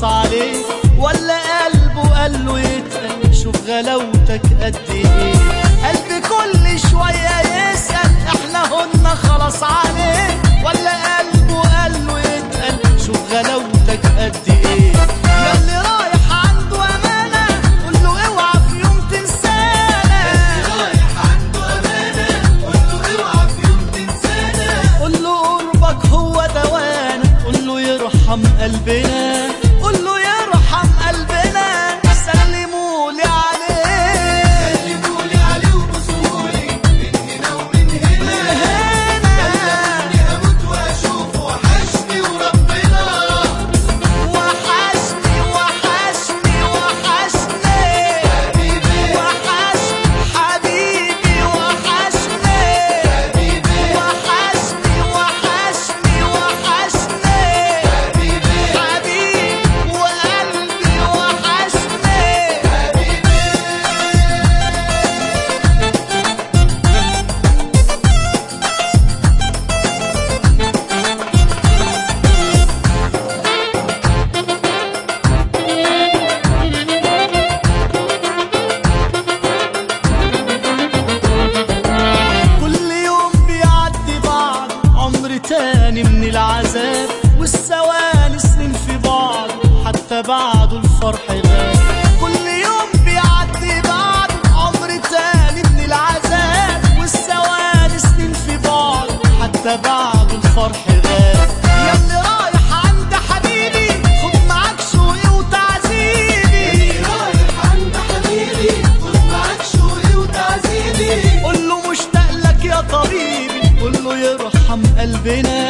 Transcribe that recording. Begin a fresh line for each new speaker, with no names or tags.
خلاص عليه ولا قلبه قال له يتقل شوف غلاوتك قد ايه قلبي كل شوية يسأل احنا هن خلاص عليه ولا قلبه قال له يتقل شوف غلاوتك قد ايه يا اللي رايح عنده امانة قول له اوعى في يوم تنسانا قول له قربك هو دوانا قول له يرحم قلبنا قول له يرحم قلبنا سلموا لي عليه
سلمولي عليه وبوسولي من هنا ومن هنا
هنا
اموت واشوفه وحشني وربنا
وحشني وحشني وحشني
حبيبي
وحشني حبيبي وحشني
حبيبي
وحشني وحشني وحشني
حبيبي
حبيبي وقلبي وحشني كل يوم بيعدي بعض عمر تاني من العذاب والثواني سنين في بعض حتى بعده الفرح غاب كل يوم بيعدي بعض عمر تاني من العذاب والثواني سنين في بعض حتى بعده الفرح غاب يا اللي رايح عند حبيبي خد معاك شوقي وتعذيبي
رايح عند حبيبي خد معاك شوقي وتعذيبي
قول له مشتاق لك يا طبيبي قول له يرحم قلبنا